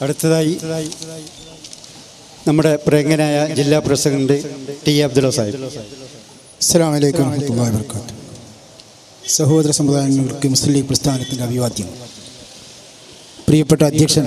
അടുത്തതായി നമ്മുടെ പ്രിയങ്കനായ ജില്ലാ പ്രസിഡന്റ് ടി അബ്ദുള്ള സാഹിബ് അസ്സാം വലൈക്കും വറഹമത്തല്ലാ വർക്കാത്തു സഹോദര സമുദായങ്ങൾക്ക് മുസ്ലിം ലീഗ് പ്രസ്ഥാനത്തിൻ്റെ അഭിവാദ്യം പ്രിയപ്പെട്ട അധ്യക്ഷൻ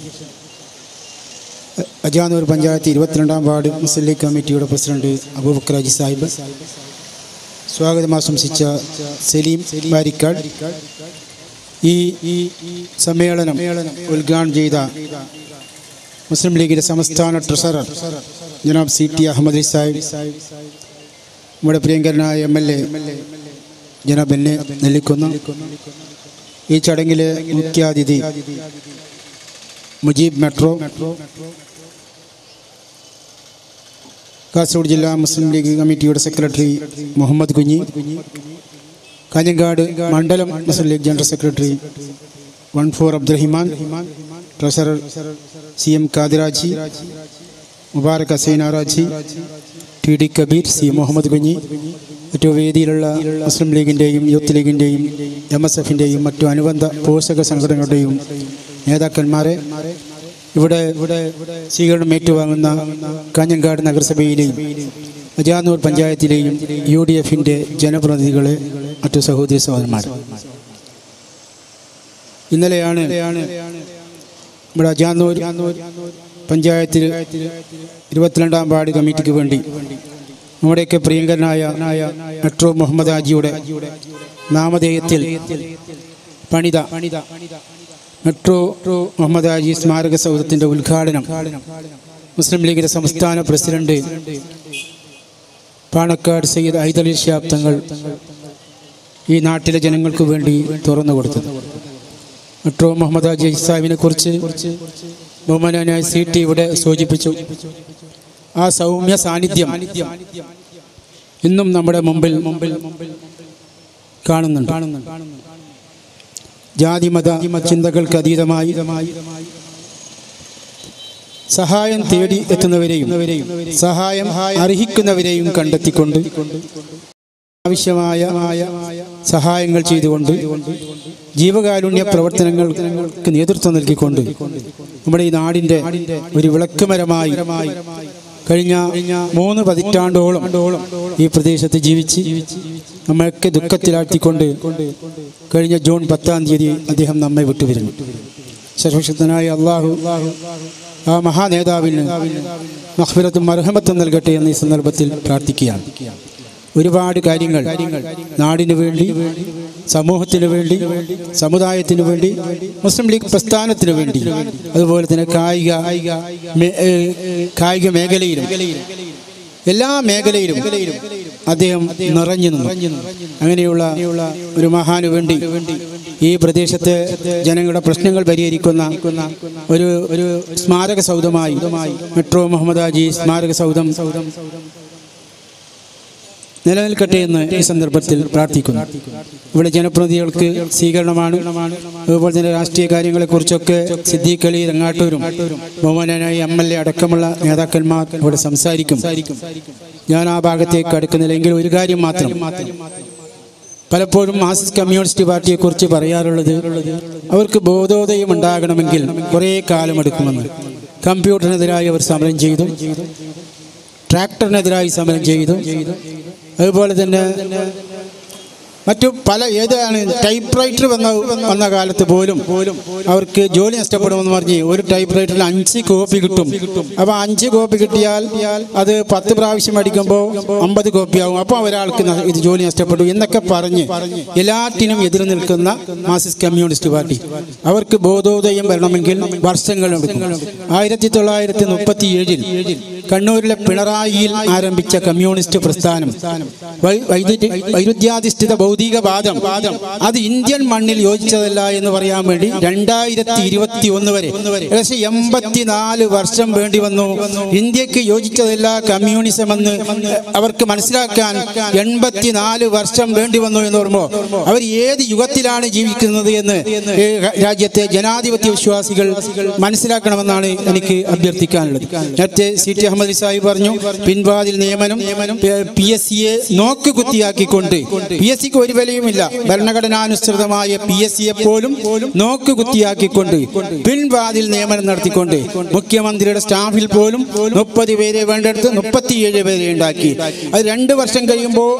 അജാനൂർ പഞ്ചായത്ത് ഇരുപത്തിരണ്ടാം വാർഡ് മുസ്ലിം ലീഗ് കമ്മിറ്റിയുടെ പ്രസിഡന്റ് അബൂബക്കർ അജി സാഹിബ് സ്വാഗതം ആശംസിച്ച സലീം വാരിക്കാട് ഈ ഈ സമ്മേളനം ഉദ്ഘാടനം ചെയ്ത മുസ്ലിം ലീഗിൻ്റെ സംസ്ഥാന ട്രഷറർ ജനാബ് സി ടി അഹമ്മദ് അലി സാഹിബ് നമ്മുടെ പ്രിയങ്കരനായ എം എൽ എ ജനാബ് എന്നെ നെല്ലിക്കുന്ന ഈ ചടങ്ങിലെ മുഖ്യാതിഥി മുജീബ് മെട്രോ കാസർഗോഡ് ജില്ലാ മുസ്ലിം ലീഗ് കമ്മിറ്റിയുടെ സെക്രട്ടറി മുഹമ്മദ് കുഞ്ഞി കാഞ്ഞങ്ങാട് മണ്ഡലം Muslim league general secretary one four Abdurahiman treasurer C M Kadiraji Mubarak Hasainaraji T D Kabeer C Muhammad Kunhi മറ്റു വേദിയിലുള്ള മുസ്ലിം ലീഗിൻ്റെയും യൂത്ത് ലീഗിൻ്റെയും എം എസ് എഫിൻ്റെയും മറ്റു അനുബന്ധ പോഷക സംഘടനകളുടെയും നേതാക്കന്മാരെ ഇവിടെ ഇവിടെ സ്വീകരണം ഏറ്റുവാങ്ങുന്ന കാഞ്ഞങ്ങാട് നഗരസഭയിലെയും അജാനൂർ പഞ്ചായത്തിലെയും യു ഡി എഫിൻ്റെ ജനപ്രതിനിധികളെ മറ്റു സഹോദരി സഹോദരന്മാർ ഇന്നലെയാണ് നമ്മുടെ അജാനൂർ പഞ്ചായത്തിൽ ഇരുപത്തിരണ്ടാം വാർഡ് കമ്മിറ്റിക്ക് വേണ്ടി നമ്മുടെയൊക്കെ പ്രിയങ്കരനായ മെട്രോ മുഹമ്മദ് ഹാജിയുടെ നാമധേയത്തിൽ പണിത മെട്രോ മുഹമ്മദ് ഹാജി സ്മാരക സൗധത്തിൻ്റെ ഉദ്ഘാടനം മുസ്ലിം ലീഗിൻ്റെ സംസ്ഥാന പ്രസിഡന്റ് പാണക്കാട് സയ്യിദ് ഐദലി ഷിഹാബ് തങ്ങൾ ഈ നാട്ടിലെ ജനങ്ങൾക്ക് വേണ്ടി തുറന്നു കൊടുത്തത് മെട്രോ മുഹമ്മദ് ഹാജി ഇസാബിനെ കുറിച്ച് ബഹുമാനായ സി ടി ഇവിടെ സൂചിപ്പിച്ചു ആ സൗമ്യ സാന്നിധ്യം ഇന്നും നമ്മുടെ മുമ്പിൽ മുമ്പിൽ കാണുന്നുണ്ട് ജാതിമത ചിന്തകൾക്ക് അതീതമായി സഹായം തേടി എത്തുന്നവരെയും സഹായം അർഹിക്കുന്നവരെയും കണ്ടെത്തിക്കൊണ്ട് ആവശ്യമായ സഹായങ്ങൾ ചെയ്തുകൊണ്ട് ജീവകാരുണ്യ പ്രവർത്തനങ്ങൾക്ക് നേതൃത്വം നൽകിക്കൊണ്ട് നമ്മുടെ ഈ നാടിൻ്റെ ഒരു വിളക്കുമരമായി കഴിഞ്ഞ മൂന്ന് പതിറ്റാണ്ടോളം ഈ പ്രദേശത്ത് ജീവിച്ച് നമ്മളൊക്കെ ദുഃഖത്തിലാഴ്ത്തിക്കൊണ്ട് കഴിഞ്ഞ ജൂൺ പത്താം തീയതി അദ്ദേഹം നമ്മെ വിട്ടുപിരിഞ്ഞു സർവശക്തനായ അള്ളാഹു ആ മഹാനേതാവിന് മഹ്ഫിറത്തും മർഹമത്തും നൽകട്ടെ എന്ന ഈ സന്ദർഭത്തിൽ പ്രാർത്ഥിക്കുകയാണ് ഒരുപാട് കാര്യങ്ങൾ നാടിനു വേണ്ടി സമൂഹത്തിനു വേണ്ടി സമുദായത്തിനു വേണ്ടി മുസ്ലിം ലീഗ് പ്രസ്ഥാനത്തിനു വേണ്ടി അതുപോലെ തന്നെ കായിക മേ- ഏ, കായിക മേഖലയിലും എല്ലാ മേഖലയിലും അദ്ദേഹം നിറഞ്ഞു നിന്നു അങ്ങനെയുള്ള ഒരു മഹാന് വേണ്ടി ഈ പ്രദേശത്തെ ജനങ്ങളുടെ പ്രശ്നങ്ങൾ പരിഹരിക്കുന്ന ഒരു ഒരു സ്മാരക സൗധമായി മെട്രോ മുഹമ്മദ് ഹാജി സ്മാരക സൗധം നിലനിൽക്കട്ടെ എന്ന് ഈ സന്ദർഭത്തിൽ പ്രാർത്ഥിക്കുന്നു ഇവിടെ ജനപ്രതിനിധികൾക്ക് സ്വീകരണമാണ് അതുപോലെ തന്നെ രാഷ്ട്രീയ കാര്യങ്ങളെക്കുറിച്ചൊക്കെ സിദ്ദീഖ് അലി രങ്ങാട്ടൂരും ബഹുമാനായ എം എൽ എ അടക്കമുള്ള നേതാക്കന്മാർ ഇവിടെ സംസാരിക്കും ഞാൻ ആ ഭാഗത്തേക്ക് അടുക്കുന്നില്ലെങ്കിൽ ഒരു കാര്യം മാത്രം പലപ്പോഴും മാർക്സിസ്റ്റ് കമ്മ്യൂണിസ്റ്റ് പാർട്ടിയെക്കുറിച്ച് പറയാറുള്ളത് അവർക്ക് ബോധോദയം ഉണ്ടാകണമെങ്കിൽ കുറേ കാലമെടുക്കുമെന്ന് കമ്പ്യൂട്ടറിനെതിരായി അവർ സമരം ചെയ്തു ട്രാക്ടറിനെതിരായി സമരം ചെയ്തു അതുപോലെ തന്നെ മറ്റു പല ഏതാണ് ടൈപ്പ് റൈറ്റർ വന്ന വന്ന കാലത്ത് പോലും പോലും അവർക്ക് ജോലി നഷ്ടപ്പെടുമെന്ന് പറഞ്ഞ് ഒരു ടൈപ്പ് റൈറ്ററിൽ അഞ്ച് കോപ്പി കിട്ടും അപ്പോൾ അഞ്ച് കോപ്പി കിട്ടിയാൽ അത് പത്ത് പ്രാവശ്യം അടിക്കുമ്പോൾ അമ്പത് കോപ്പി ആവും അപ്പോൾ ഒരാൾക്ക് ന- ഇത് ജോലി നഷ്ടപ്പെട്ടു എന്നൊക്കെ പറഞ്ഞ് എല്ലാറ്റിനും എതിര് നിൽക്കുന്ന മാർക്സിസ്റ്റ് കമ്മ്യൂണിസ്റ്റ് പാർട്ടി അവർക്ക് ബോധോദയം വരണമെങ്കിൽ വർഷങ്ങൾ എടുക്കും ആയിരത്തി തൊള്ളായിരത്തി മുപ്പത്തി ഏഴിൽ കണ്ണൂരിലെ പിണറായിയിൽ ആരംഭിച്ച കമ്മ്യൂണിസ്റ്റ് പ്രസ്ഥാനം വൈ- വൈദ്യുതി- വൈരുദ്ധ്യാധിഷ്ഠിത ഭൗതികവാദം അത് ഇന്ത്യൻ മണ്ണിൽ യോജിച്ചതല്ല എന്ന് പറയാൻ വേണ്ടി രണ്ടായിരത്തി ഇരുപത്തി ഒന്ന് വരെ ഏകദേശം എൺപത്തിനാല് വർഷം വേണ്ടി വന്നു ഇന്ത്യക്ക് യോജിച്ചതല്ല കമ്മ്യൂണിസം എന്ന് അവർക്ക് മനസ്സിലാക്കാൻ എൺപത്തിനാല് വർഷം വേണ്ടി വന്നു എന്ന് പറയുമ്പോൾ അവർ ഏത് യുഗത്തിലാണ് ജീവിക്കുന്നത് എന്ന് ഈ രാജ്യത്തെ ജനാധിപത്യ വിശ്വാസികൾ മനസ്സിലാക്കണമെന്നാണ് എനിക്ക് അഭ്യർത്ഥിക്കാനുള്ളത് നേരത്തെ സി ടി അഹമ്മദ് മുഹമ്മദ് അലി സാഹിബ് പറഞ്ഞു പിൻവാതിൽ നിയമനം പി എസ് സിയെ നോക്ക് കുത്തിയാക്കിക്കൊണ്ട് പി എസ് സിക്ക് ഒരു വിലയുമില്ല ഭരണഘടനാനുസൃതമായ പി എസ് സിയെ പോലും നോക്ക് കുത്തിയാക്കിക്കൊണ്ട് പിൻവാതിൽ നിയമനം നടത്തിക്കൊണ്ട് മുഖ്യമന്ത്രിയുടെ സ്റ്റാഫിൽ പോലും മുപ്പത് പേരെ വേണ്ടെടുത്ത് മുപ്പത്തിയേഴ് പേരെ ഉണ്ടാക്കി അത് രണ്ട് വർഷം കഴിയുമ്പോൾ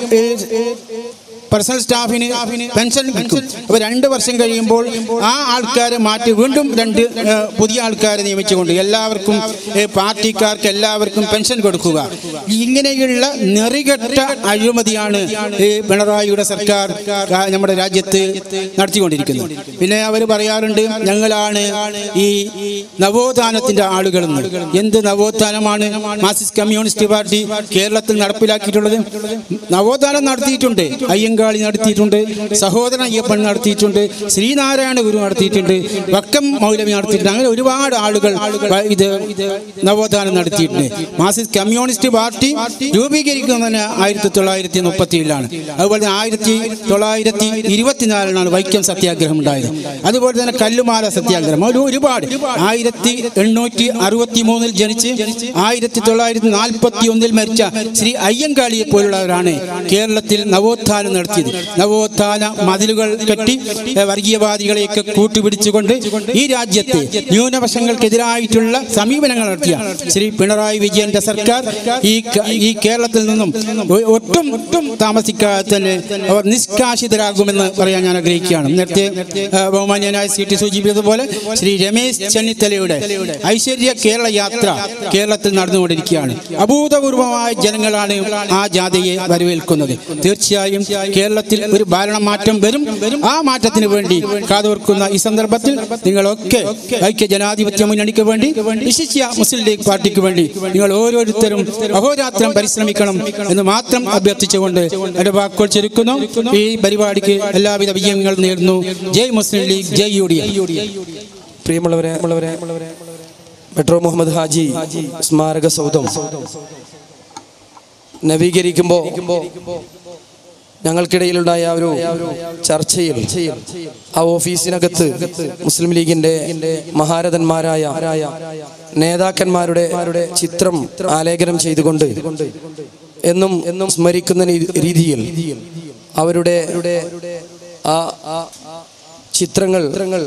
പേഴ്സണൽ സ്റ്റാഫിന് പെൻഷൻ കിട്ടും അപ്പോൾ രണ്ട് വർഷം കഴിയുമ്പോൾ ആ ആൾക്കാരെ മാറ്റി വീണ്ടും രണ്ട് ഏ, പുതിയ ആൾക്കാരെ നിയമിച്ചുകൊണ്ട് എല്ലാവർക്കും ഏ, പാർട്ടിക്കാർക്ക് എല്ലാവർക്കും പെൻഷൻ കൊടുക്കുക ഇങ്ങനെയുള്ള നെറികെട്ട അഴിമതിയാണ് ഈ പിണറായിയുടെ സർക്കാർ ആ, നമ്മുടെ രാജ്യത്ത് നടത്തിക്കൊണ്ടിരിക്കുന്നത് പിന്നെ അവർ പറയാറുണ്ട് ഞങ്ങളാണ് ഈ നവോത്ഥാനത്തിന്റെ ആളുകളെന്ന് എന്ത് നവോത്ഥാനമാണ് മാർക്സിസ്റ്റ് കമ്മ്യൂണിസ്റ്റ് പാർട്ടി കേരളത്തിൽ നടപ്പിലാക്കിയിട്ടുള്ളത് നവോത്ഥാനം നടത്തിയിട്ടുണ്ട് അയ്യങ്കാളി നടത്തിയിട്ടുണ്ട് സഹോദരൻ അയ്യപ്പൻ നടത്തിയിട്ടുണ്ട് ശ്രീനാരായണ ഗുരു നടത്തിയിട്ടുണ്ട് വക്കം മൗലവി നടത്തിയിട്ടുണ്ട് അങ്ങനെ ഒരുപാട് ആളുകൾ വ- ഇത് നവോത്ഥാനം നടത്തിയിട്ടുണ്ട് മാർക്സിസ്റ്റ് കമ്മ്യൂണിസ്റ്റ് പാർട്ടി രൂപീകരിക്കുന്നതിന് ആയിരത്തി തൊള്ളായിരത്തി മുപ്പത്തി ഏഴിലാണ് അതുപോലെ തന്നെ ആയിരത്തി തൊള്ളായിരത്തി ഇരുപത്തിനാലിനാണ് വൈക്കം സത്യാഗ്രഹം ഉണ്ടായത് അതുപോലെ തന്നെ കല്ലുമാല സത്യാഗ്രഹം ഒരു ഒരുപാട് ആയിരത്തി എണ്ണൂറ്റി അറുപത്തി മൂന്നിൽ ജനിച്ച് ആയിരത്തി തൊള്ളായിരത്തി നാൽപ്പത്തി ഒന്നിൽ മരിച്ച ശ്രീ അയ്യങ്കാളിയെ പോലുള്ളവരാണ് കേരളത്തിൽ നവോത്ഥാനം നടത്തിയത് നവോത്ഥാന മതിലുകൾ കെട്ടി ഏ, വർഗീയവാദികളെയൊക്കെ കൂട്ടുപിടിച്ചുകൊണ്ട് ഈ രാജ്യത്തെ ന്യൂനപക്ഷങ്ങൾക്കെതിരായിട്ടുള്ള സമീപനങ്ങൾ നടത്തിയ ശ്രീ പിണറായി വിജയന്റെ സർക്കാർ ഈ ക- ഈ കേരളത്തിൽ നിന്നും ഒ- ഒട്ടും ഒട്ടും താമസിക്കാതെ തന്നെ അവർ നിഷ്കാശിതരാകുമെന്ന് പറയാൻ ഞാൻ ആഗ്രഹിക്കുകയാണ് നേരത്തെ ആ, ബഹുമാന്യനായ സി ടി സൂചിപ്പിച്ചതുപോലെ ശ്രീ രമേശ് ചെന്നിത്തലയുടെ ഐശ്വര്യ കേരള യാത്ര കേരളത്തിൽ നടന്നുകൊണ്ടിരിക്കുകയാണ് അഭൂതപൂർവമായ ജനങ്ങളാണ് ആ ജാഥയെ വരവേൽക്കുന്നത് തീർച്ചയായും കേരളത്തിൽ ഒരു ഭരണമാറ്റം വരും ആ മാറ്റത്തിന് വേണ്ടി കാതോർക്കുന്ന ഈ സന്ദർഭത്തിൽ നിങ്ങളൊക്കെ ഐക്യ ജനാധിപത്യ മുന്നണിക്ക് വേണ്ടി വിശിഷ്യ മുസ്ലിം ലീഗ് പാർട്ടിക്ക് വേണ്ടി നിങ്ങൾ ഓരോരുത്തരും അഹോരാത്രം പരിശ്രമിക്കണം എന്ന് മാത്രം അഭ്യർത്ഥിച്ചുകൊണ്ട് എന്റെ വാക്കുകൾ ചുരുക്കുന്നു ഈ പരിപാടിക്ക് എല്ലാവിധ വിജയങ്ങളും നേരുന്നു ജയ് മുസ്ലിം ലീഗ് ജയ് യു ഡി എഫ് പ്രിയമുള്ളവരെ മെട്രോ മുഹമ്മദ് ഹാജി സ്മാരക സൗധം നവീകരിക്കുമ്പോൾ ഞങ്ങൾക്കിടയിലുണ്ടായ ആ ഒരു ചർച്ചയിൽ ആ ഓഫീസിനകത്ത് മുസ്ലിം ലീഗിന്റെ മഹാരഥന്മാരായ നേതാക്കന്മാരുടെ ചിത്രം ആലേഖനം ചെയ്തുകൊണ്ട് എന്നും എന്നും സ്മരിക്കുന്ന രീ- രീതിയിൽ അവരുടെ ആ ആ ചിത്രങ്ങൾ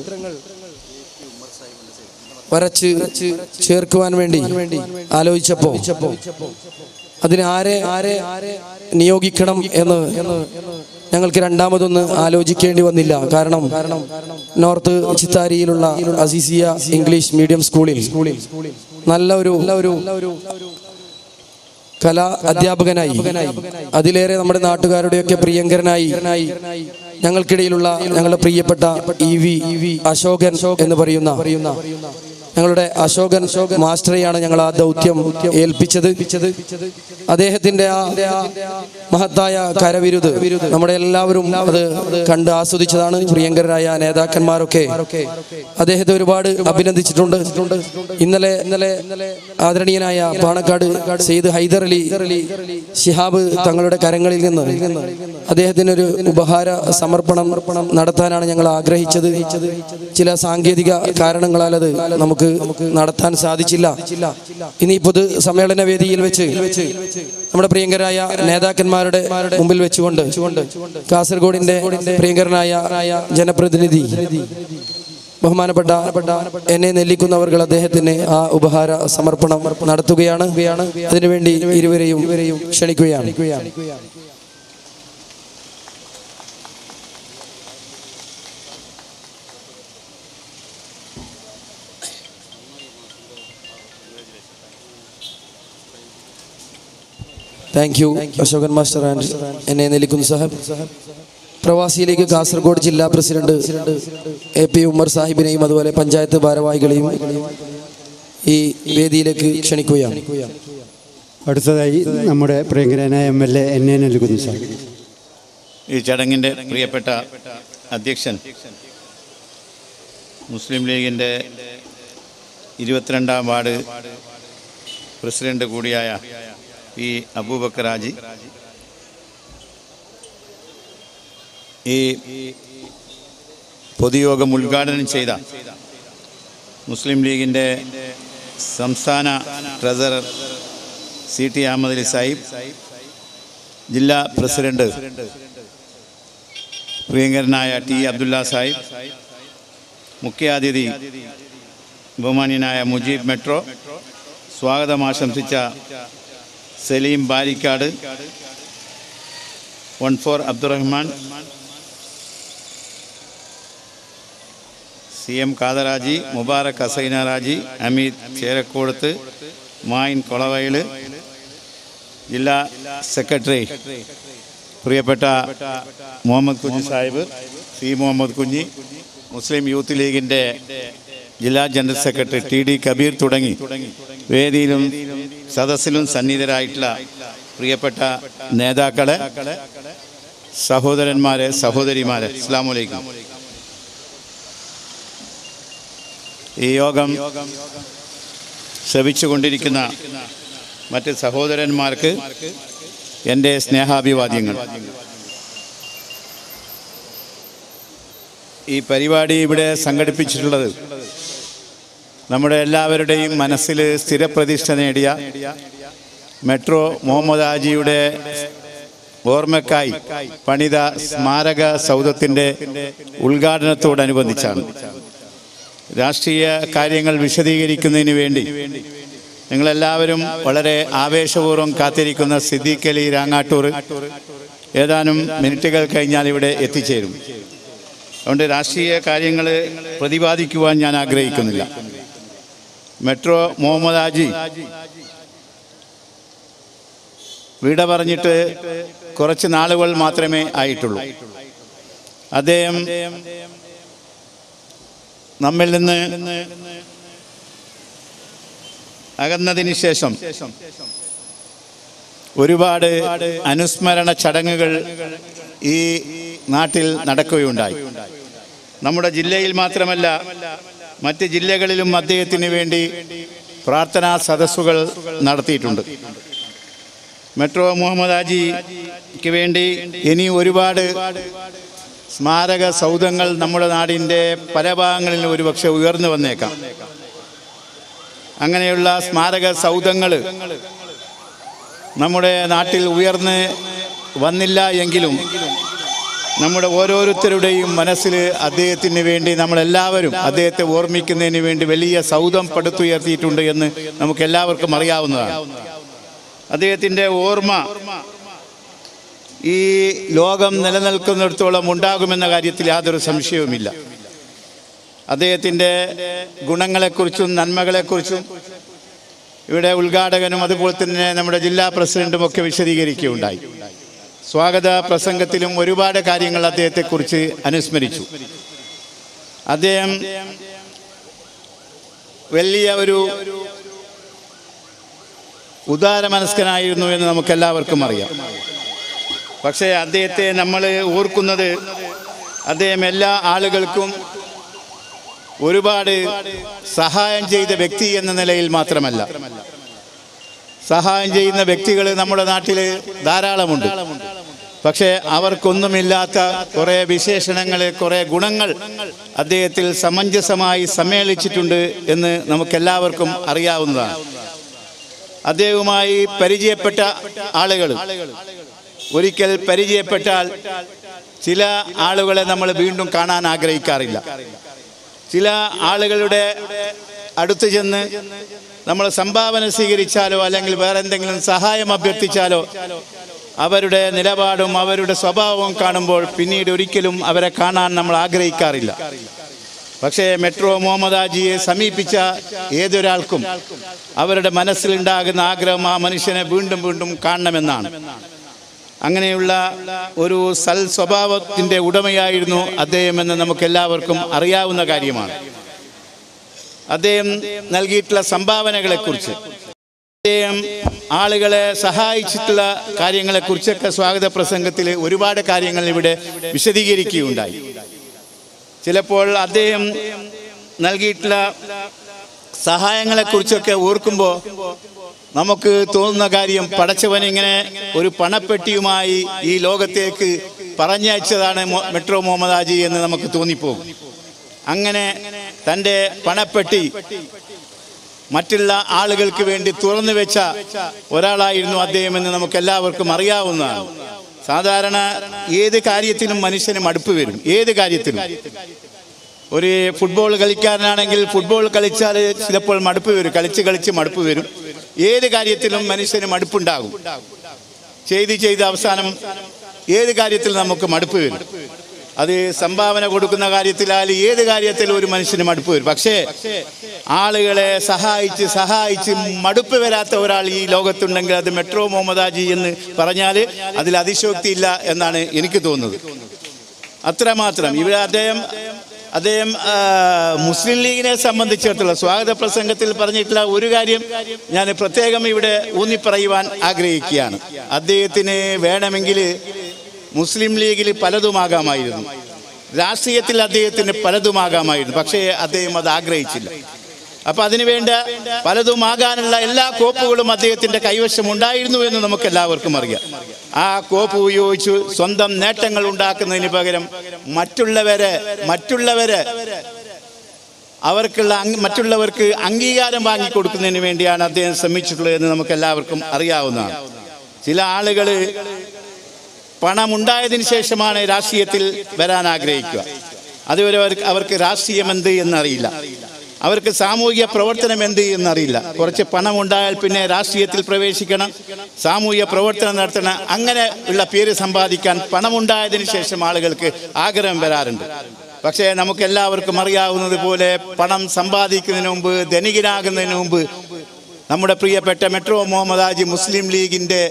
വരച്ച് ചേർക്കുവാൻ വേണ്ടി ആലോചിച്ചപ്പോ അതിന് ആരെ ആരെ നിയോഗിക്കണം എന്ന് ഞങ്ങൾക്ക് രണ്ടാമതൊന്ന് ആലോചിക്കേണ്ടി വന്നില്ല കാരണം നോർത്ത് ചിത്താരിയിലുള്ള അസീസിയ ഇംഗ്ലീഷ് മീഡിയം സ്കൂളിൽ നല്ല ഒരു ഒരു കലാ അധ്യാപകനായി അതിലേറെ നമ്മുടെ നാട്ടുകാരുടെയൊക്കെ പ്രിയങ്കരനായി ഞങ്ങൾക്കിടയിലുള്ള ഞങ്ങളുടെ പ്രിയപ്പെട്ട ഇ വി അശോകൻ എന്ന് പറയുന്ന ഞങ്ങളുടെ അശോകൻ മാസ്റ്ററെയാണ് ഞങ്ങൾ ആ ദൗത്യം ഏൽപ്പിച്ചത് അദ്ദേഹത്തിന്റെ ആ മഹത്തായ കരവിരുത് നമ്മുടെ എല്ലാവരും അത് കണ്ട് ആസ്വദിച്ചതാണ് പ്രിയങ്കരായ നേതാക്കന്മാരൊക്കെ അദ്ദേഹത്തെ ഒരുപാട് അഭിനന്ദിച്ചിട്ടുണ്ട് ഇന്നലെ ഇന്നലെ ആദരണീയനായ പാണക്കാട് സെയ്ദ് ഹൈദർ അലി ശിഹാബ് തങ്ങളുടെ കരങ്ങളിൽ നിന്ന് അദ്ദേഹത്തിന് ഒരു ഉപഹാര സമർപ്പണം നടത്താനാണ് ഞങ്ങൾ ആഗ്രഹിച്ചത് ചില സാങ്കേതിക കാരണങ്ങളാൽ അത് നമുക്ക് നടത്താൻ സാധിച്ചില്ല ഇനി പൊതു സമ്മേളന വേദിയിൽ വെച്ച് നമ്മുടെ പ്രിയങ്കരായ നേതാക്കന്മാരുടെ മുമ്പിൽ വെച്ചുകൊണ്ട് കാസർഗോഡിന്റെ പ്രിയങ്കരനായ ജനപ്രതിനിധി ബഹുമാനപ്പെട്ട എന്നെ നെല്ലിക്കുന്നവർകൾ അദ്ദേഹത്തിന് ആ ഉപഹാര സമർപ്പണം നടത്തുകയാണ് അതിനുവേണ്ടി ഇരുവരെയും ക്ഷണിക്കുകയാണ് thank you Ashokan master and എന്നെ നെല്ലിക്കുന്ന സാഹിബ് പ്രവാസിയിലേക്ക് കാസർഗോഡ് ജില്ലാ പ്രസിഡന്റ് എ പി ഉമ്മർ സാഹിബിനെയും അതുപോലെ പഞ്ചായത്ത് ഭാരവാഹികളെയും ഈ വേദിയിലേക്ക് ക്ഷണിക്കുകയാണ് അടുത്തതായി നമ്മുടെ പ്രിയങ്കരനായ M L A N A നൽകുന്നു സാർ ഈ ചടങ്ങിൻ്റെ പ്രിയപ്പെട്ട അധ്യക്ഷൻ മുസ്ലിം ലീഗിൻ്റെ ഇരുപത്തിരണ്ടാം വാർഡ് പ്രസിഡന്റ് കൂടിയായ പി അബൂബക്കർ ഹാജി ഈ പൊതുയോഗം ഉദ്ഘാടനം ചെയ്ത മുസ്ലിം ലീഗിൻ്റെ സംസ്ഥാന treasurer C T Ahmed Ali Sahib ജില്ലാ പ്രസിഡന്റ് പ്രിയങ്കരനായ ടി അബ്ദുല്ല സാഹിബ് മുഖ്യാതിഥി ബഹുമാന്യനായ മുജീബ് മെട്രോ സ്വാഗതം ആശംസിച്ച Saleem Barikkad one four Abdurahman C M കാതറാജി മുബാറക് ഹസൈന റാജി അമീദ് ചേരക്കോടത്ത് മായിൻ കൊളവയൽ ജില്ലാ സെക്രട്ടറി പ്രിയപ്പെട്ട മുഹമ്മദ് കുഞ്ഞി സാഹിബ് സി മുഹമ്മദ് കുഞ്ഞി മുസ്ലിം യൂത്ത് ലീഗിൻ്റെ ജില്ലാ general secretary T D Kabeer തുടങ്ങി വേദിയിലും സദസ്സിലും സന്നിധരായിട്ടുള്ള പ്രിയപ്പെട്ട നേതാക്കളെ സഹോദരന്മാരെ സഹോദരിമാരെ അസ്സാം വലൈക്കും ഈ യോഗം ശ്രവിച്ചുകൊണ്ടിരിക്കുന്ന മറ്റ് സഹോദരന്മാർക്ക് എൻ്റെ സ്നേഹാഭിവാദ്യങ്ങൾ ഈ പരിപാടി ഇവിടെ സംഘടിപ്പിച്ചിട്ടുള്ളത് നമ്മുടെ എല്ലാവരുടെയും മനസ്സിൽ സ്ഥിരപ്രതിഷ്ഠ നേടിയ മെട്രോ മുഹമ്മദ് ആജിയുടെ ഓർമ്മക്കായി പണിത സ്മാരക സൗധത്തിൻ്റെ ഉദ്ഘാടനത്തോടനുബന്ധിച്ചാണ് രാഷ്ട്രീയ കാര്യങ്ങൾ വിശദീകരിക്കുന്നതിന് വേണ്ടി നിങ്ങളെല്ലാവരും വളരെ ആവേശപൂർവ്വം കാത്തിരിക്കുന്ന സിദ്ദീഖ് അലി രാങ്ങാട്ടൂർ ഏതാനും മിനിറ്റുകൾ കഴിഞ്ഞാൽ ഇവിടെ എത്തിച്ചേരും അതുകൊണ്ട് രാഷ്ട്രീയ കാര്യങ്ങൾ പ്രതിപാദിക്കുവാൻ ഞാൻ ആഗ്രഹിക്കുന്നില്ല മെട്രോ മുഹമ്മദ് ആജി വിട പറഞ്ഞിട്ട് കുറച്ച് നാളുകൾ മാത്രമേ ആയിട്ടുള്ളൂ അദ്ദേഹം നമ്മിൽ നിന്ന് അകന്നതിന് ശേഷം ഒരുപാട് അനുസ്മരണ ചടങ്ങുകൾ ഈ നാട്ടിൽ നടക്കുകയുണ്ടായി നമ്മുടെ ജില്ലയിൽ മാത്രമല്ല മറ്റ് ജില്ലകളിലും അദ്ദേഹത്തിന് വേണ്ടി പ്രാർത്ഥനാ സദസ്സുകൾ നടത്തിയിട്ടുണ്ട് മെട്രോ മുഹമ്മദ് ആജിക്ക് വേണ്ടി ഇനി ഒരുപാട് സ്മാരക സൗധങ്ങൾ നമ്മുടെ നാടിൻ്റെ പല ഭാഗങ്ങളിൽ ഒരുപക്ഷെ ഉയർന്നു വന്നേക്കാം അങ്ങനെയുള്ള സ്മാരക സൗധങ്ങൾ നമ്മുടെ നാട്ടിൽ ഉയർന്ന് വന്നില്ല എങ്കിലും നമ്മുടെ ഓരോരുത്തരുടെയും മനസ്സിൽ അദ്ദേഹത്തിന് വേണ്ടി നമ്മളെല്ലാവരും അദ്ദേഹത്തെ ഓർമ്മിക്കുന്നതിന് വേണ്ടി വലിയ സൗധം പടുത്തുയർത്തിയിട്ടുണ്ട് എന്ന് നമുക്ക് എല്ലാവർക്കും അറിയാവുന്നതാണ് അദ്ദേഹത്തിൻ്റെ ഓർമ്മ ഈ ലോകം നിലനിൽക്കുന്നിടത്തോളം ഉണ്ടാകുമെന്ന കാര്യത്തിൽ യാതൊരു സംശയവുമില്ല അദ്ദേഹത്തിൻ്റെ ഗുണങ്ങളെക്കുറിച്ചും നന്മകളെക്കുറിച്ചും ഇവിടെ ഉദ്ഘാടകനും അതുപോലെ തന്നെ നമ്മുടെ ജില്ലാ പ്രസിഡന്റും ഒക്കെ വിശദീകരിക്കുകയുണ്ടായി സ്വാഗത പ്രസംഗത്തിലും ഒരുപാട് കാര്യങ്ങൾ അദ്ദേഹത്തെക്കുറിച്ച് അനുസ്മരിച്ചു അദ്ദേഹം വലിയ ഒരു ഉദാരമനസ്കനായിരുന്നു എന്ന് നമുക്കെല്ലാവർക്കും അറിയാം പക്ഷേ അദ്ദേഹത്തെ നമ്മൾ ഓർക്കുന്നത് അദ്ദേഹം എല്ലാ ആളുകൾക്കും ഒരുപാട് സഹായം ചെയ്ത വ്യക്തി എന്ന നിലയിൽ മാത്രമല്ല സഹായം ചെയ്യുന്ന വ്യക്തികൾ നമ്മുടെ നാട്ടിൽ ധാരാളമുണ്ട് പക്ഷേ അവർക്കൊന്നുമില്ലാത്ത കുറേ വിശേഷണങ്ങൾ കുറേ ഗുണങ്ങൾ അദ്ദേഹത്തിൽ സമഞ്ജസമായി സമ്മേളിച്ചിട്ടുണ്ട് എന്ന് നമുക്കെല്ലാവർക്കും അറിയാവുന്നതാണ് അദ്ദേഹവുമായി പരിചയപ്പെട്ട ആളുകൾ ഒരിക്കൽ പരിചയപ്പെട്ടാൽ ചില ആളുകളെ നമ്മൾ വീണ്ടും കാണാൻ ആഗ്രഹിക്കാറില്ല ചില ആളുകളുടെ അടുത്ത് ചെന്ന് നമ്മൾ സംഭാവന സ്വീകരിച്ചാലോ അല്ലെങ്കിൽ വേറെ എന്തെങ്കിലും സഹായം അഭ്യർത്ഥിച്ചാലോ അവരുടെ നിലപാടും അവരുടെ സ്വഭാവവും കാണുമ്പോൾ പിന്നീട് ഒരിക്കലും അവരെ കാണാൻ നമ്മൾ ആഗ്രഹിക്കാറില്ല പക്ഷേ മെട്രോ മുഹമ്മദ് ആജിയെ സമീപിച്ച ഏതൊരാൾക്കും അവരുടെ മനസ്സിലുണ്ടാകുന്ന ആഗ്രഹം ആ മനുഷ്യനെ വീണ്ടും വീണ്ടും കാണണമെന്നാണ് അങ്ങനെയുള്ള ഒരു സൽ സ്വഭാവത്തിൻ്റെ ഉടമയായിരുന്നു അദ്ദേഹം എന്ന് നമുക്ക് എല്ലാവർക്കും അറിയാവുന്ന കാര്യമാണ് അദ്ദേഹം നൽകിയിട്ടുള്ള സംഭാവനകളെക്കുറിച്ച് അദ്ദേഹം ആളുകളെ സഹായിച്ചിട്ടുള്ള കാര്യങ്ങളെക്കുറിച്ചൊക്കെ സ്വാഗത പ്രസംഗത്തിൽ ഒരുപാട് കാര്യങ്ങൾ ഇവിടെ വിശദീകരിക്കുകയുണ്ടായി ചിലപ്പോൾ അദ്ദേഹം നൽകിയിട്ടുള്ള സഹായങ്ങളെക്കുറിച്ചൊക്കെ ഓർക്കുമ്പോൾ നമുക്ക് തോന്നുന്ന കാര്യം പടച്ചവൻ ഇങ്ങനെ ഒരു പണപ്പെട്ടിയുമായി ഈ ലോകത്തേക്ക് പറഞ്ഞയച്ചതാണ് മൊ- മെട്രോ മുഹമ്മദ് ആജി എന്ന് നമുക്ക് തോന്നിപ്പോകും അങ്ങനെ തൻ്റെ പണപ്പെട്ടി മറ്റുള്ള ആളുകൾക്ക് വേണ്ടി തുറന്നു വെച്ച ഒരാളായിരുന്നു അദ്ദേഹം എന്ന് നമുക്ക് എല്ലാവർക്കും അറിയാവുന്നതാണ് സാധാരണ ഏത് കാര്യത്തിനും മനുഷ്യന് മടുപ്പ് വരും ഏത് കാര്യത്തിനും ഒരു ഫുട്ബോൾ കളിക്കാരനാണെങ്കിൽ ഫുട്ബോൾ കളിച്ചാൽ ചിലപ്പോൾ മടുപ്പ് വരും കളിച്ച് കളിച്ച് മടുപ്പ് വരും ഏത് കാര്യത്തിലും മനുഷ്യന് മടുപ്പുണ്ടാകും ചെയ്ത് ചെയ്ത് അവസാനം ഏത് കാര്യത്തിൽ നമുക്ക് മടുപ്പ് വരും അത് സംഭാവന കൊടുക്കുന്ന കാര്യത്തിലായാലും ഏത് കാര്യത്തിലും ഒരു മനുഷ്യന് മടുപ്പ് വരും പക്ഷേ ആളുകളെ സഹായിച്ച് സഹായിച്ച് മടുപ്പ് വരാത്ത ഒരാൾ ഈ ലോകത്തുണ്ടെങ്കിൽ അത് മെട്രോ മുഹമ്മദാജി എന്ന് പറഞ്ഞാൽ അതിൽ അതിശോക്തിയില്ല എന്നാണ് എനിക്ക് തോന്നുന്നത് അത്രമാത്രം ഇവിടെ അദ്ദേഹം അദ്ദേഹം ആ, മുസ്ലിം ലീഗിനെ സംബന്ധിച്ചിടത്തോളം സ്വാഗത പ്രസംഗത്തിൽ പറഞ്ഞിട്ടുള്ള ഒരു കാര്യം ഞാൻ പ്രത്യേകം ഇവിടെ ഊന്നിപ്പറയുവാൻ ആഗ്രഹിക്കുകയാണ് അദ്ദേഹത്തിന് വേണമെങ്കിൽ മുസ്ലിം ലീഗിൽ പലതുമാകാമായിരുന്നു രാഷ്ട്രീയത്തിൽ അദ്ദേഹത്തിന് പലതുമാകാമായിരുന്നു പക്ഷേ അദ്ദേഹം അത് ആഗ്രഹിച്ചില്ല അപ്പൊ അതിനുവേണ്ട പലതുമാകാനുള്ള എല്ലാ കോപ്പുകളും അദ്ദേഹത്തിന്റെ കൈവശം ഉണ്ടായിരുന്നു എന്ന് നമുക്ക് എല്ലാവർക്കും അറിയാം ആ കോപ്പ് ഉപയോഗിച്ച് സ്വന്തം നേട്ടങ്ങൾ ഉണ്ടാക്കുന്നതിന് പകരം മറ്റുള്ളവരെ മറ്റുള്ളവരെ അവർക്കുള്ള അങ് മറ്റുള്ളവർക്ക് അംഗീകാരം വാങ്ങിക്കൊടുക്കുന്നതിന് വേണ്ടിയാണ് അദ്ദേഹം ശ്രമിച്ചിട്ടുള്ളത് എന്ന് നമുക്ക് എല്ലാവർക്കും അറിയാവുന്നതാണ് ചില ആളുകൾ പണമുണ്ടായതിനു ശേഷമാണ് രാഷ്ട്രീയത്തിൽ വരാൻ ആഗ്രഹിക്കുക അതുവരെ അവർക്ക് അവർക്ക് രാഷ്ട്രീയം എന്ത് എന്നറിയില്ല അവർക്ക് സാമൂഹിക പ്രവർത്തനം എന്ത് എന്നറിയില്ല കുറച്ച് പണം ഉണ്ടായാൽ പിന്നെ രാഷ്ട്രീയത്തിൽ പ്രവേശിക്കണം സാമൂഹിക പ്രവർത്തനം നടത്തണം അങ്ങനെ ഉള്ള പേര് സമ്പാദിക്കാൻ പണമുണ്ടായതിനു ശേഷം ആളുകൾക്ക് ആഗ്രഹം വരാറുണ്ട് പക്ഷേ നമുക്ക് എല്ലാവർക്കും അറിയാവുന്നത് പോലെ പണം സമ്പാദിക്കുന്നതിന് മുമ്പ് ധനികനാകുന്നതിന് മുമ്പ് നമ്മുടെ പ്രിയപ്പെട്ട മെട്രോ മുഹമ്മദ് ഹാജി മുസ്ലിം ലീഗിന്റെ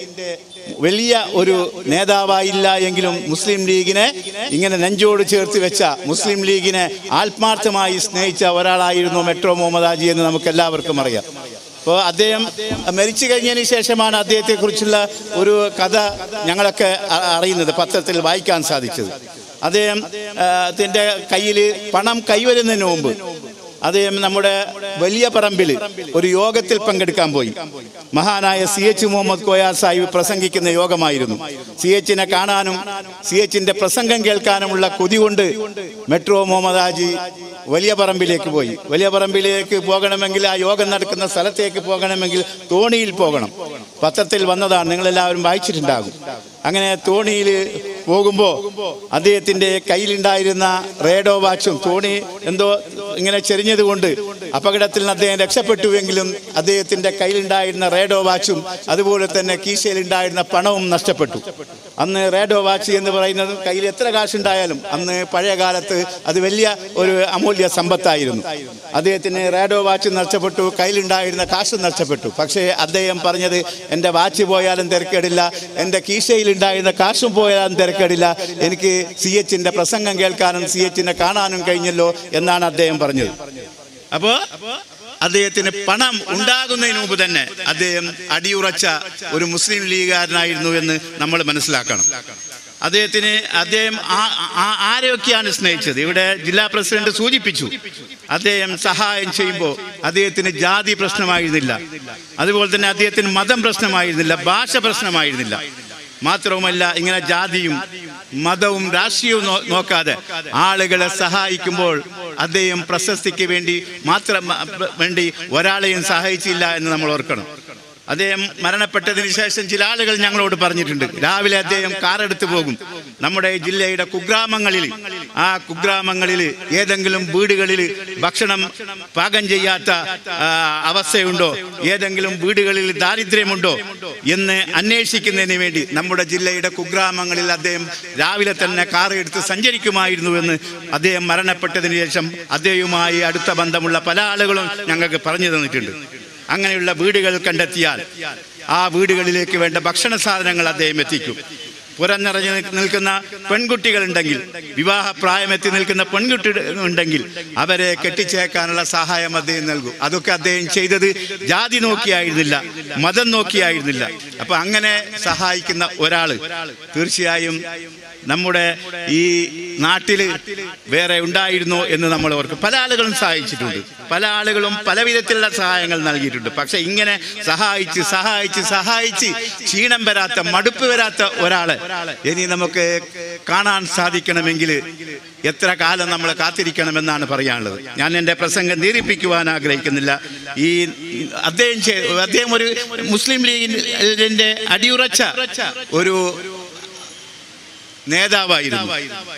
വലിയ ഒരു നേതാവായില്ല എങ്കിലും മുസ്ലിം ലീഗിനെ ഇങ്ങനെ നെഞ്ചോട് ചേർത്ത് വെച്ച മുസ്ലിം ലീഗിനെ ആത്മാർത്ഥമായി സ്നേഹിച്ച ഒരാളായിരുന്നു മെട്രോ മുഹമ്മദ് ഹാജി എന്ന് നമുക്ക് എല്ലാവർക്കും അറിയാം അപ്പോൾ അദ്ദേഹം മരിച്ചു കഴിഞ്ഞതിന് ശേഷമാണ് അദ്ദേഹത്തെക്കുറിച്ചുള്ള ഒരു കഥ ഞങ്ങളൊക്കെ അ- അറിയുന്നത് പത്രത്തിൽ വായിക്കാൻ സാധിച്ചത് അദ്ദേഹം ത്തിൻ്റെ കയ്യിൽ പണം കൈവരുന്നതിന് മുമ്പ് അദ്ദേഹം നമ്മുടെ വലിയ പറമ്പിൽ ഒരു യോഗത്തിൽ പങ്കെടുക്കാൻ പോയി മഹാനായ സി എച്ച് മുഹമ്മദ് കോയ സാഹിബ് പ്രസംഗിക്കുന്ന യോഗമായിരുന്നു സി എച്ചിനെ കാണാനും സി എച്ചിന്റെ പ്രസംഗം കേൾക്കാനുമുള്ള കൊതി കൊണ്ട് മെട്രോ മുഹമ്മദ് ഹാജി വലിയ പറമ്പിലേക്ക് പോയി വലിയ പറമ്പിലേക്ക് പോകണമെങ്കിൽ ആ യോഗം നടക്കുന്ന സ്ഥലത്തേക്ക് പോകണമെങ്കിൽ തോണിയിൽ പോകണം പത്രത്തിൽ വന്നതാണ് നിങ്ങളെല്ലാവരും വായിച്ചിട്ടുണ്ടാകും അങ്ങനെ തോണിയിൽ പോകുമ്പോൾ അദ്ദേഹത്തിന്റെ കയ്യിലുണ്ടായിരുന്ന റേഡോ വാച്ചും തോണി എന്തോ ഇങ്ങനെ ചെരിഞ്ഞത് കൊണ്ട് അപകടത്തിൽ നിന്ന് അദ്ദേഹം രക്ഷപ്പെട്ടുവെങ്കിലും അദ്ദേഹത്തിന്റെ കയ്യിലുണ്ടായിരുന്ന റേഡോ വാച്ചും അതുപോലെ തന്നെ കീശയിലുണ്ടായിരുന്ന പണവും നഷ്ടപ്പെട്ടു അന്ന് റേഡോ വാച്ച് എന്ന് പറയുന്നത് കയ്യിൽ എത്ര കാശുണ്ടായാലും അന്ന് പഴയ കാലത്ത് അത് വലിയ ഒരു അമൂല്യ സമ്പത്തായിരുന്നു അദ്ദേഹത്തിന് റേഡോ വാച്ച് നഷ്ടപ്പെട്ടു കയ്യിലുണ്ടായിരുന്ന കാശും നഷ്ടപ്പെട്ടു പക്ഷേ അദ്ദേഹം പറഞ്ഞത് എൻ്റെ വാച്ച് പോയാലും തിരക്കേടില്ല എൻ്റെ കീശയിലുണ്ടായിരുന്ന കാശും പോയാലും തിരക്കേടില്ല എനിക്ക് സി എച്ചിൻ്റെ പ്രസംഗം കേൾക്കാനും സി എച്ചിനെ കാണാനും കഴിഞ്ഞല്ലോ എന്നാണ് അദ്ദേഹം പറഞ്ഞത് അപ്പോൾ അദ്ദേഹത്തിന് പണം ഉണ്ടാകുന്നതിന് മുമ്പ് തന്നെ അദ്ദേഹം അടിയുറച്ച ഒരു മുസ്ലിം ലീഗുകാരനായിരുന്നു എന്ന് നമ്മൾ മനസ്സിലാക്കണം അദ്ദേഹത്തിന് അദ്ദേഹം ആ- ആ- ആരെയൊക്കെയാണ് സ്നേഹിച്ചത് ഇവിടെ ജില്ലാ പ്രസിഡന്റ് സൂചിപ്പിച്ചു അദ്ദേഹം സഹായം ചെയ്യുമ്പോൾ അദ്ദേഹത്തിന് ജാതി പ്രശ്നമായിരുന്നില്ല അതുപോലെ തന്നെ അദ്ദേഹത്തിന് മതം പ്രശ്നമായിരുന്നില്ല ഭാഷ പ്രശ്നമായിരുന്നില്ല മാത്രവുമല്ല ഇങ്ങനെ ജാതിയും മതവും രാഷ്ട്രീയവും നോ- നോക്കാതെ ആളുകളെ സഹായിക്കുമ്പോൾ അദ്ദേഹം പ്രശസ്തിക്ക് വേണ്ടി മാത്രം വേണ്ടി ഒരാളെയും സഹായിച്ചില്ല എന്ന് നമ്മൾ ഓർക്കണം അദ്ദേഹം മരണപ്പെട്ടതിന് ശേഷം ചില ആളുകൾ ഞങ്ങളോട് പറഞ്ഞിട്ടുണ്ട് രാവിലെ അദ്ദേഹം കാറെടുത്ത് പോകും നമ്മുടെ ജില്ലയുടെ കുഗ്രാമങ്ങളിൽ ആ കുഗ്രാമങ്ങളിൽ ഏതെങ്കിലും വീടുകളിൽ ഭക്ഷണം പാകം ചെയ്യാത്ത ആ, അവസ്ഥയുണ്ടോ ഏതെങ്കിലും വീടുകളിൽ ദാരിദ്ര്യമുണ്ടോ എന്ന് അന്വേഷിക്കുന്നതിന് വേണ്ടി നമ്മുടെ ജില്ലയുടെ കുഗ്രാമങ്ങളിൽ അദ്ദേഹം രാവിലെ തന്നെ കാർ എടുത്ത് സഞ്ചരിക്കുമായിരുന്നു എന്ന് അദ്ദേഹം മരണപ്പെട്ടതിന് ശേഷം അദ്ദേഹവുമായി അടുത്ത ബന്ധമുള്ള പല ആളുകളും ഞങ്ങൾക്ക് പറഞ്ഞു തന്നിട്ടുണ്ട് അങ്ങനെയുള്ള വീടുകൾ കണ്ടെത്തിയാൽ ആ വീടുകളിലേക്ക് വേണ്ട ഭക്ഷണ സാധനങ്ങൾ അദ്ദേഹം എത്തിക്കും പുറന്നിറങ്ങി നിൽക്കുന്ന പെൺകുട്ടികളുണ്ടെങ്കിൽ വിവാഹ പ്രായമെത്തി നിൽക്കുന്ന പെൺകുട്ടി ഉണ്ടെങ്കിൽ അവരെ കെട്ടിച്ചേക്കാനുള്ള സഹായം അദ്ദേഹം നൽകും അതൊക്കെ അദ്ദേഹം ചെയ്തത് ജാതി നോക്കിയായിരുന്നില്ല മതം നോക്കിയായിരുന്നില്ല അപ്പൊ അങ്ങനെ സഹായിക്കുന്ന ഒരാള് തീർച്ചയായും നമ്മുടെ ഈ നാട്ടിൽ വേറെ ഉണ്ടായിരുന്നോ എന്ന് നമ്മൾ ഓർക്കും പല ആളുകളും സഹായിച്ചിട്ടുണ്ട് പല ആളുകളും പല വിധത്തിലുള്ള സഹായങ്ങൾ നൽകിയിട്ടുണ്ട് പക്ഷെ ഇങ്ങനെ സഹായിച്ച് സഹായിച്ച് സഹായിച്ച് ക്ഷീണം വരാത്ത മടുപ്പ് വരാത്ത ഒരാളെ ഇനി നമുക്ക് കാണാൻ സാധിക്കണമെങ്കിൽ എത്ര കാലം നമ്മൾ കാത്തിരിക്കണമെന്നാണ് പറയാനുള്ളത് ഞാൻ എൻ്റെ പ്രസംഗം ദീർഘിപ്പിക്കുവാൻ ആഗ്രഹിക്കുന്നില്ല ഈ അദ്ദേഹം ചെ- അദ്ദേഹം ഒരു മുസ്ലിം ലീഗിൻ്റെ അടിയുറച്ച ഒരു നേതാവായിരുന്നു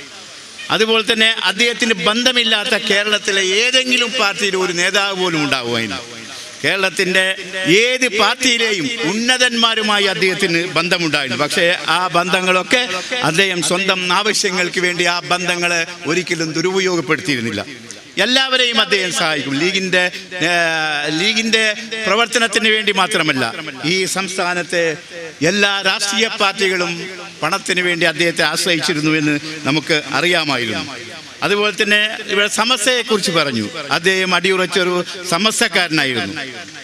അതുപോലെ തന്നെ അദ്ദേഹത്തിന് ബന്ധമില്ലാത്ത കേരളത്തിലെ ഏതെങ്കിലും പാർട്ടിയിൽ ഒരു നേതാവ് പോലും ഉണ്ടാവുമായിരുന്നു കേരളത്തിന്റെ ഏത് പാർട്ടിയിലെയും ഉന്നതന്മാരുമായി അദ്ദേഹത്തിന് ബന്ധമുണ്ടായിരുന്നു പക്ഷേ ആ ബന്ധങ്ങളൊക്കെ അദ്ദേഹം സ്വന്തം ആവശ്യങ്ങൾക്ക് വേണ്ടി ആ ബന്ധങ്ങളെ ഒരിക്കലും ദുരുപയോഗപ്പെടുത്തിയിരുന്നില്ല എല്ലാവരെയും അദ്ദേഹം സഹായിക്കും ലീഗിന്റെ ഏഹ്, ലീഗിന്റെ പ്രവർത്തനത്തിന് വേണ്ടി മാത്രമല്ല ഈ സംസ്ഥാനത്തെ എല്ലാ രാഷ്ട്രീയ പാർട്ടികളും പണത്തിന് വേണ്ടി അദ്ദേഹത്തെ ആശ്രയിച്ചിരുന്നു എന്ന് നമുക്ക് അറിയാമായിരുന്നു അതുപോലെ തന്നെ ഇവിടെ സമസ്യയെക്കുറിച്ച് പറഞ്ഞു അദ്ദേഹം അടിയുറച്ചൊരു സമസ്യക്കാരനായിരുന്നു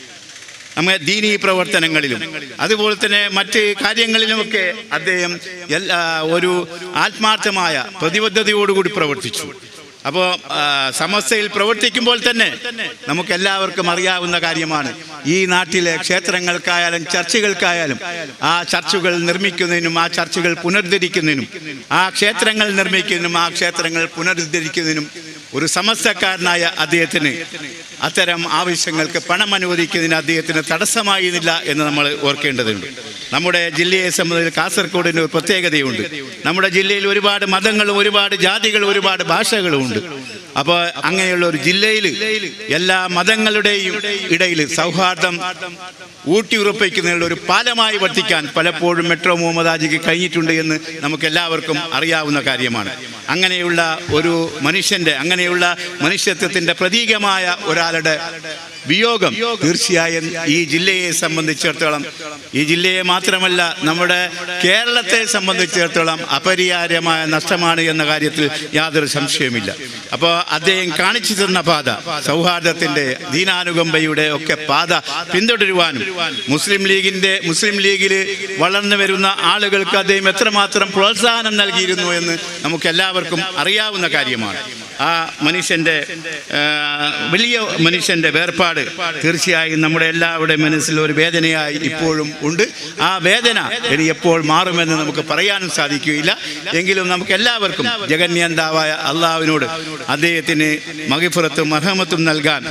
നമ്മെ ദീനീ പ്രവർത്തനങ്ങളിലും അതുപോലെ തന്നെ മറ്റ് കാര്യങ്ങളിലുമൊക്കെ അദ്ദേഹം എല്ലാ ഒരു ആത്മാർത്ഥമായ പ്രതിബദ്ധതയോടുകൂടി പ്രവർത്തിച്ചു അപ്പോൾ സമസ്യയിൽ പ്രവർത്തിക്കുമ്പോൾ തന്നെ നമുക്ക് എല്ലാവർക്കും അറിയാവുന്ന കാര്യമാണ് ഈ നാട്ടിലെ ക്ഷേത്രങ്ങൾക്കായാലും ചർച്ചുകൾക്കായാലും ആ ചർച്ചുകൾ നിർമ്മിക്കുന്നതിനും ആ ചർച്ചുകൾ പുനരുദ്ധരിക്കുന്നതിനും ആ ക്ഷേത്രങ്ങൾ നിർമ്മിക്കുന്നതിനും ആ ക്ഷേത്രങ്ങൾ പുനരുദ്ധരിക്കുന്നതിനും ഒരു സമസ്തക്കാരനായ അദ്ദേഹത്തിന് അത്തരം ആവശ്യങ്ങൾക്ക് പണം അനുവദിക്കുന്നതിന് അദ്ദേഹത്തിന് തടസ്സമായിരുന്നില്ല എന്ന് നമ്മൾ ഓർക്കേണ്ടതുണ്ട് നമ്മുടെ ജില്ലയെ സംബന്ധിച്ച് കാസർഗോഡിന് ഒരു പ്രത്യേകതയുണ്ട് നമ്മുടെ ജില്ലയിൽ ഒരുപാട് മതങ്ങളും ഒരുപാട് ജാതികളും ഒരുപാട് ഭാഷകളും ഉണ്ട് അപ്പോൾ അങ്ങനെയുള്ള ഒരു ജില്ലയിൽ എല്ലാ മതങ്ങളുടെയും ഇടയിൽ സൗഹാർദ്ദം ഊട്ടിയുറപ്പിക്കുന്നതിനുള്ള ഒരു പാലമായി വർത്തിക്കാൻ പലപ്പോഴും മെട്രോ മുഹമ്മദാജിക്ക് കഴിഞ്ഞിട്ടുണ്ട് എന്ന് നമുക്ക് എല്ലാവർക്കും അറിയാവുന്ന കാര്യമാണ് അങ്ങനെയുള്ള ഒരു മനുഷ്യന്റെ അങ്ങനെയുള്ള മനുഷ്യത്വത്തിന്റെ പ്രതീകമായ ഒരാളുടെ വിയോഗം തീർച്ചയായും ഈ ജില്ലയെ സംബന്ധിച്ചിടത്തോളം ഈ ജില്ലയെ മാത്രമല്ല നമ്മുടെ കേരളത്തെ സംബന്ധിച്ചിടത്തോളം അപരിഹാര്യമായ നഷ്ടമാണ് എന്ന കാര്യത്തിൽ യാതൊരു സംശയവുമില്ല അപ്പോൾ അദ്ദേഹം കാണിച്ചു തന്ന പാത സൗഹാർദ്ദത്തിന്റെ ദീനാനുകമ്പയുടെ ഒക്കെ പാത പിന്തുടരുവാനും മുസ്ലിം ലീഗിന്റെ മുസ്ലിം ലീഗിൽ വളർന്നു വരുന്ന ആളുകൾക്ക് അദ്ദേഹം എത്രമാത്രം പ്രോത്സാഹനം നൽകിയിരുന്നു എന്ന് നമുക്ക് എല്ലാവർക്കും അറിയാവുന്ന കാര്യമാണ് ആ മനുഷ്യന്റെ ആ, വലിയ മനുഷ്യന്റെ വേർപാട് തീർച്ചയായും നമ്മുടെ എല്ലാവരുടെയും മനസ്സിൽ ഒരു വേദനയായി ഇപ്പോഴും ഉണ്ട് ആ വേദന ഇനി എപ്പോൾ മാറുമെന്ന് നമുക്ക് പറയാനും സാധിക്കുകയില്ല എങ്കിലും നമുക്ക് എല്ലാവർക്കും ജഗന്യന്താവായ അള്ളാഹുവിനോട് അദ്ദേഹത്തിന് മഹിഫുറത്തും മഹമത്തും നൽകാൻ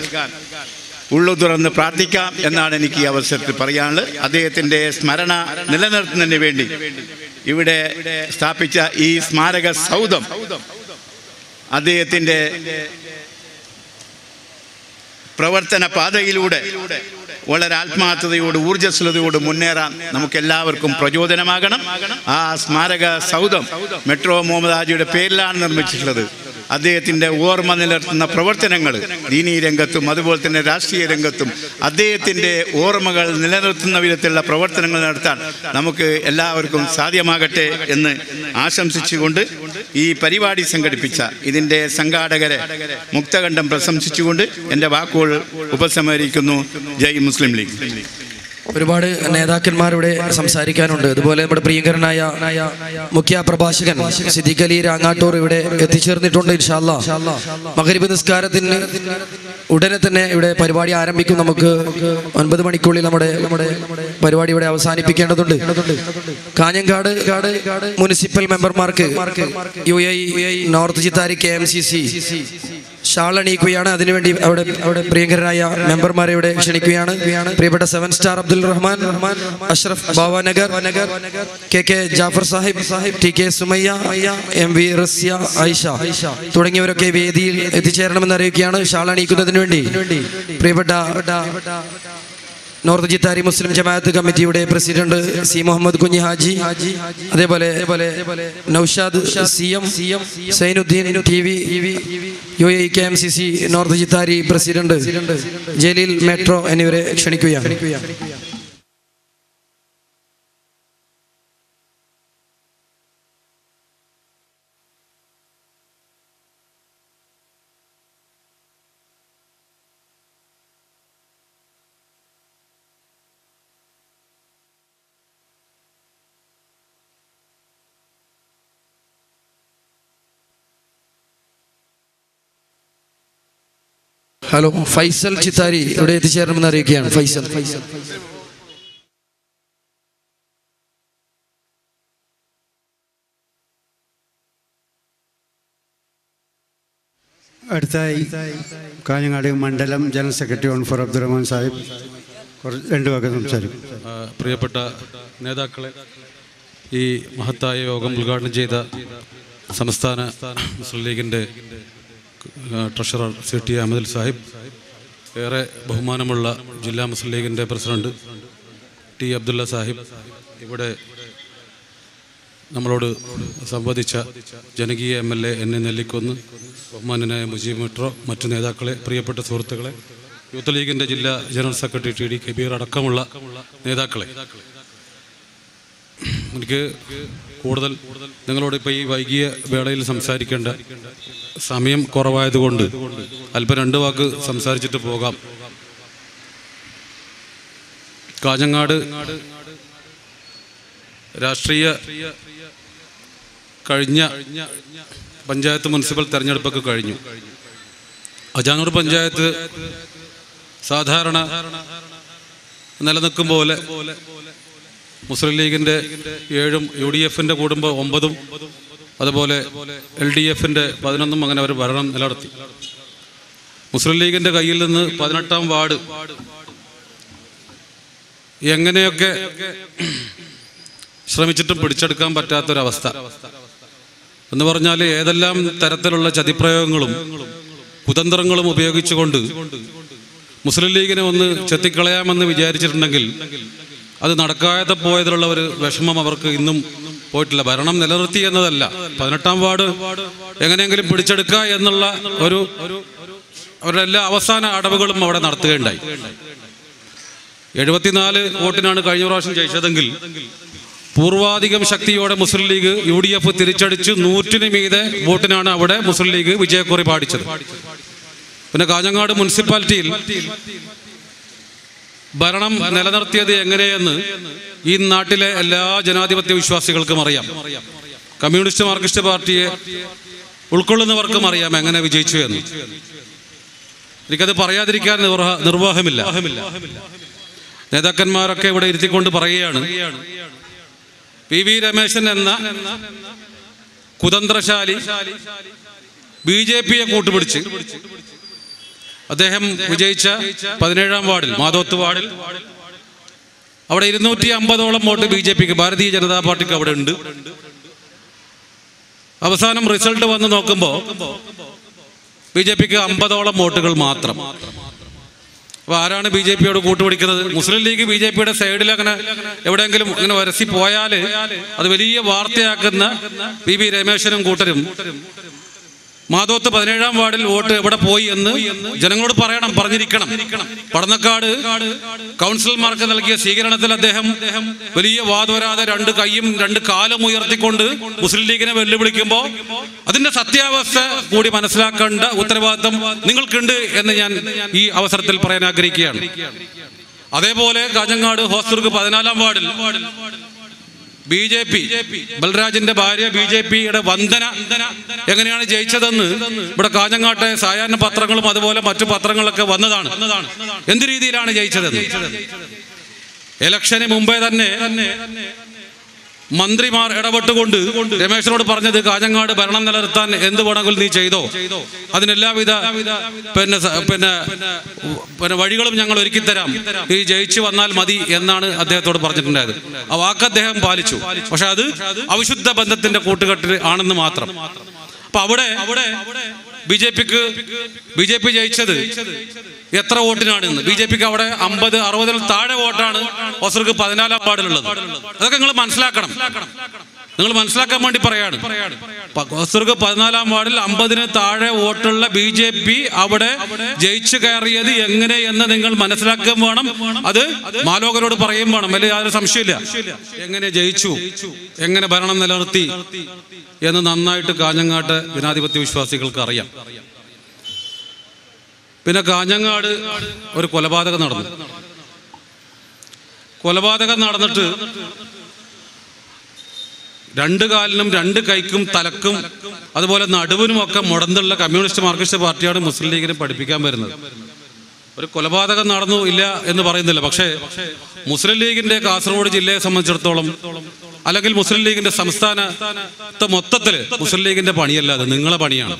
ഉള്ളു തുറന്ന് പ്രാർത്ഥിക്കാം എന്നാണ് എനിക്ക് ഈ അവസരത്തിൽ പറയാനുള്ളത് അദ്ദേഹത്തിൻ്റെ സ്മരണ നിലനിർത്തുന്നതിന് വേണ്ടി ഇവിടെ സ്ഥാപിച്ച ഈ സ്മാരക സൗധം അദ്ദേഹത്തിൻ്റെ പ്രവർത്തന പാതയിലൂടെ വളരെ ആത്മാർത്ഥതയോട് ഊർജ്ജസ്വലതയോട് മുന്നേറാൻ നമുക്ക് എല്ലാവർക്കും പ്രചോദനമാകണം ആ സ്മാരക സൗധം മെട്രോ മുഹമ്മദാജിയുടെ പേരിലാണ് നിർമ്മിച്ചിട്ടുള്ളത് അദ്ദേഹത്തിൻ്റെ ഓർമ്മ നിലനിർത്തുന്ന പ്രവർത്തനങ്ങൾ ദീനീ രംഗത്തും അതുപോലെ തന്നെ രാഷ്ട്രീയ രംഗത്തും അദ്ദേഹത്തിൻ്റെ ഓർമ്മകൾ നിലനിർത്തുന്ന വിധത്തിലുള്ള പ്രവർത്തനങ്ങൾ നടത്താൻ നമുക്ക് എല്ലാവർക്കും സാധ്യമാകട്ടെ എന്ന് ആശംസിച്ചുകൊണ്ട് ഈ പരിപാടി സംഘടിപ്പിച്ച ഇതിൻ്റെ സംഘാടകരെ മുക്തകണ്ഠം പ്രശംസിച്ചുകൊണ്ട് എൻ്റെ വാക്കുകൾ ഉപസംഹരിക്കുന്നു ജയ് മുസ്ലിം ലീഗ് ഒരുപാട് നേതാക്കന്മാരുടെ സംസാരിക്കാനുണ്ട് അതുപോലെ നമ്മുടെ പ്രിയങ്കരനായ മുഖ്യ പ്രഭാഷകൻ സിദ്ദിഖ് അലി രാങ്ങാട്ടൂർ ഇവിടെ എത്തിച്ചേർന്നിട്ടുണ്ട് ഇൻഷാല്ല മകരിബ് നിസ്കാരത്തിന് ഉടനെ തന്നെ ഇവിടെ പരിപാടി ആരംഭിക്കും നമുക്ക് ഒൻപത് മണിക്കുള്ളിൽ നമ്മുടെ നമ്മുടെ പരിപാടി ഇവിടെ അവസാനിപ്പിക്കേണ്ടതുണ്ട് കാഞ്ഞങ്കാട് മുനിസിപ്പൽ മെമ്പർമാർക്ക് U A north Chithari K M C C shawl അണിയിക്കുകയാണ് അതിനുവേണ്ടി അവിടെ അവിടെ പ്രിയങ്കരനായ മെമ്പർമാരെ ഇവിടെ ക്ഷണിക്കുകയാണ് പ്രിയപ്പെട്ട seven star Abdul Rahman Ashraf Bavanagar K K Jafar Sahib Sahib T K Sumayya M V Rasiya Aisha തുടങ്ങിയവരൊക്കെ വേദിയിൽ എത്തിച്ചേരണമെന്ന് അറിയിക്കുകയാണ് ഷാൾ അണിയിക്കുന്നതിന് വേണ്ടി പ്രിയപ്പെട്ട നോർത്ത് ജിത്താരി മുസ്ലിം ജമാഅത്ത് കമ്മിറ്റിയുടെ പ്രസിഡന്റ് സി മുഹമ്മദ് കുഞ്ഞി ഹാജി അതേപോലെ Noushad C M Zainuddin T V U A K M C C north Chithari president Jaleel metro എന്നിവരെ ക്ഷണിക്കുകയാണ് ഹലോ ഫൈസൽ ചിത്താരി ഇവിടെ എത്തിച്ചേരണമെന്ന് അറിയിക്കുകയാണ് ഫൈസൽ ഫൈസൽ അടുത്തായി കാഞ്ഞങ്ങാട് മണ്ഡലം general secretary one four Abdurahman Sahib കുറച്ച് രണ്ട് വാക്ക് സംസാരിക്കും ആ, പ്രിയപ്പെട്ട നേതാക്കളെ ഈ മഹത്തായ യോഗം ഉദ്ഘാടനം ചെയ്ത സംസ്ഥാന മുസ്ലിം ലീഗിൻ്റെ ആ, treasurer C T Ahammed Sahib ഏറെ ബഹുമാനമുള്ള ജില്ലാ മുസ്ലിം ലീഗിൻ്റെ പ്രസിഡന്റ് ടി അബ്ദുള്ള സാഹിബ് ഇവിടെ നമ്മളോട് സംവദിച്ച ജനകീയ M L A N A Nellikunnu ബഹുമാനനായ മുജീബ് മെട്രോ മറ്റു നേതാക്കളെ പ്രിയപ്പെട്ട സുഹൃത്തുക്കളെ യൂത്ത് ലീഗിൻ്റെ ജില്ലാ general secretary T D Kabeer അടക്കമുള്ള നേതാക്കളെ എനിക്ക് കൂടുതൽ നിങ്ങളോട് ഇപ്പോൾ ഈ വൈകിയ വേളയിൽ സംസാരിക്കേണ്ട സമയം കുറവായതുകൊണ്ട് അല്പം രണ്ട് വാക്ക് സംസാരിച്ചിട്ട് പോകാം കാഞ്ഞങ്ങാട് രാഷ്ട്രീയ കഴിഞ്ഞ പഞ്ചായത്ത് മുനിസിപ്പൽ തെരഞ്ഞെടുപ്പൊക്കെ കഴിഞ്ഞു അജാനൂർ പഞ്ചായത്ത് സാധാരണ നിലനിൽക്കും പോലെ മുസ്ലിം ലീഗിന്റെ ഏഴും യു ഡി എഫിന്റെ കൂടുമ്പോൾ ഒമ്പതും അതുപോലെ എൽ ഡി എഫിന്റെ പതിനൊന്നും അങ്ങനെ അവർ ഭരണം നിലനിർത്തി മുസ്ലിം ലീഗിന്റെ കയ്യിൽ നിന്ന് പതിനെട്ടാം വാർഡ് എങ്ങനെയൊക്കെ ശ്രമിച്ചിട്ടും പിടിച്ചെടുക്കാൻ പറ്റാത്തൊരവസ്ഥ എന്ന് പറഞ്ഞാൽ ഏതെല്ലാം തരത്തിലുള്ള ചതിപ്രയോഗങ്ങളും കുതന്ത്രങ്ങളും ഉപയോഗിച്ചുകൊണ്ട് മുസ്ലിം ലീഗിനെ ഒന്ന് ചെത്തിക്കളയാമെന്ന് വിചാരിച്ചിട്ടുണ്ടെങ്കിൽ അത് നടക്കാതെ പോയതിലുള്ള ഒരു വിഷമം അവർക്ക് ഇന്നും പോയിട്ടില്ല ഭരണം നിലനിർത്തി എന്നതല്ല പതിനെട്ടാം വാർഡ് എങ്ങനെയെങ്കിലും പിടിച്ചെടുക്കുക എന്നുള്ള ഒരു അവരുടെ എല്ലാ അവസാന അടവുകളും അവിടെ നടത്തുകയുണ്ടായി എഴുപത്തിനാല് വോട്ടിനാണ് കഴിഞ്ഞ പ്രാവശ്യം ജയിച്ചതെങ്കിൽ പൂർവാധികം ശക്തിയോടെ Muslim League U D F തിരിച്ചടിച്ച് നൂറ്റിന് മീതെ വോട്ടിനാണ് അവിടെ മുസ്ലിം ലീഗ് വിജയക്കുറി പാടിച്ചത് പിന്നെ കാഞ്ഞങ്ങാട് മുനിസിപ്പാലിറ്റിയിൽ ഭരണം നിലനിർത്തിയത് എങ്ങനെയെന്ന് ഈ നാട്ടിലെ എല്ലാ ജനാധിപത്യ വിശ്വാസികൾക്കും അറിയാം കമ്മ്യൂണിസ്റ്റ് മാർക്സിസ്റ്റ് പാർട്ടിയെ ഉൾക്കൊള്ളുന്നവർക്കും അറിയാം എങ്ങനെ വിജയിച്ചു എന്ന് എനിക്കത് പറയാതിരിക്കാൻ നിർവഹ- നിർവാഹമില്ല നേതാക്കന്മാരൊക്കെ ഇവിടെ ഇരുത്തിക്കൊണ്ട് പറയുകയാണ് പി വി രമേശൻ എന്ന കുതന്ത്രശാലി ബി ജെ പിയെ കൂട്ടുപിടിച്ച് അദ്ദേഹം വിജയിച്ച പതിനേഴാം വാർഡിൽ മാധോത്ത് വാർഡിൽ അവിടെ ഇരുന്നൂറ്റി അമ്പതോളം വോട്ട് ബി ജെ പിക്ക് ഭാരതീയ ജനതാ പാർട്ടിക്ക് അവിടെ ഉണ്ട് അവസാനം റിസൾട്ട് വന്ന് നോക്കുമ്പോൾ ബി ജെ പിക്ക് അമ്പതോളം വോട്ടുകൾ മാത്രം അപ്പൊ ആരാണ് ബി ജെ പിയോട് കൂട്ടുപിടിക്കുന്നത് മുസ്ലിം ലീഗ് ബി ജെ പിയുടെ സൈഡിൽ അങ്ങനെ എവിടെയെങ്കിലും അങ്ങനെ വരസി പോയാൽ അത് വലിയ വാർത്തയാക്കുന്ന പി വി രമേശനും കൂട്ടരും മാധവത്ത് പതിനേഴാം വാർഡിൽ വോട്ട് എവിടെ പോയി എന്ന് ജനങ്ങളോട് പറയണം പറഞ്ഞിരിക്കണം പടന്നക്കാട് കൗൺസിലർമാർക്ക് നൽകിയ സ്വീകരണത്തിൽ അദ്ദേഹം വലിയ വാദവരാതെ രണ്ട് കൈയും രണ്ട് കാലും ഉയർത്തിക്കൊണ്ട് മുസ്ലിം ലീഗിനെ വെല്ലുവിളിക്കുമ്പോൾ അതിന്റെ സത്യാവസ്ഥ കൂടി മനസ്സിലാക്കേണ്ട ഉത്തരവാദിത്വം നിങ്ങൾക്കുണ്ട് എന്ന് ഞാൻ ഈ അവസരത്തിൽ പറയാൻ ആഗ്രഹിക്കുകയാണ് അതേപോലെ കാഞ്ഞങ്ങാട് ഹോസ്ദുർഗ് പതിനാലാം വാർഡിൽ ബി ജെ പി ബൽരാജിന്റെ ഭാര്യ ബി ജെ പിയുടെ വന്ദന എങ്ങനെയാണ് ജയിച്ചതെന്ന് ഇവിടെ കാഞ്ഞങ്ങാട്ടെ സായാഹ്ന പത്രങ്ങളും അതുപോലെ മറ്റു പത്രങ്ങളൊക്കെ വന്നതാണ് എന്ത് രീതിയിലാണ് ജയിച്ചതെന്ന് ഇലക്ഷന് മുമ്പേ തന്നെ മന്ത്രിമാർ ഇടപെട്ടുകൊണ്ട് രമേശനോട് പറഞ്ഞത് കാഞ്ഞങ്ങാട് ഭരണം നിലനിർത്താൻ എന്ത് വേണമെങ്കിലും നീ ചെയ്തോ അതിനെല്ലാവിധ പിന്നെ സ- പിന്നെ പിന്നെ വഴികളും ഞങ്ങൾ ഒരുക്കി തരാം ഈ ജയിച്ചു വന്നാൽ മതി എന്നാണ് അദ്ദേഹത്തോട് പറഞ്ഞിട്ടുണ്ടായത് ആ വാക്ക് അദ്ദേഹം പാലിച്ചു പക്ഷെ അത് അവിശുദ്ധ ബന്ധത്തിന്റെ കൂട്ടുകെട്ടിൽ ആണെന്ന് മാത്രം അപ്പൊ അവിടെ ബി ജെ പിക്ക് ബി ജെ പി ജയിച്ചത് എത്ര വോട്ടിനാണ് ഇന്ന് ബി ജെ പിക്ക് അവിടെ അമ്പത് അറുപതിൽ താഴെ വോട്ടാണ് ഒസർക്ക് പതിനാലാം വാർഡിലുള്ളത് അതൊക്കെ നിങ്ങൾ മനസ്സിലാക്കണം നിങ്ങൾ മനസ്സിലാക്കാൻ വേണ്ടി പറയാണ് ഒസർക്ക് പതിനാലാം വാർഡിൽ അമ്പതിന് താഴെ വോട്ടുള്ള ബി ജെ പി അവിടെ ജയിച്ചു കയറിയത് എങ്ങനെ എന്ന് നിങ്ങൾ മനസ്സിലാക്കുകയും വേണം അത് മാലോകരോട് പറയുകയും വേണം വലിയ യാതൊരു സംശയമില്ല എങ്ങനെ ജയിച്ചു എങ്ങനെ ഭരണം നിലനിർത്തി എന്ന് നന്നായിട്ട് കാഞ്ഞങ്ങാട്ട് ജനാധിപത്യ വിശ്വാസികൾക്ക് അറിയാം പിന്നെ കാഞ്ഞങ്ങാട് ഒരു കൊലപാതകം നടന്നു കൊലപാതകം നടന്നിട്ട് രണ്ട് കാലിനും രണ്ട് കൈക്കും തലക്കും അതുപോലെ നടുവിനുമൊക്കെ മുടന്തുള്ള കമ്മ്യൂണിസ്റ്റ് മാർക്സിസ്റ്റ് പാർട്ടിയാണ് മുസ്ലിം ലീഗിനെ പഠിപ്പിക്കാൻ വരുന്നത് ഒരു കൊലപാതകം നടന്നു ഇല്ല എന്ന് പറയുന്നില്ല പക്ഷേ മുസ്ലിം ലീഗിന്റെ കാസർഗോഡ് ജില്ലയെ സംബന്ധിച്ചിടത്തോളം അല്ലെങ്കിൽ മുസ്ലിം ലീഗിന്റെ സംസ്ഥാനത്തെ മൊത്തത്തില് മുസ്ലിം ലീഗിന്റെ പണിയല്ല അത് നിങ്ങളെ പണിയാണ്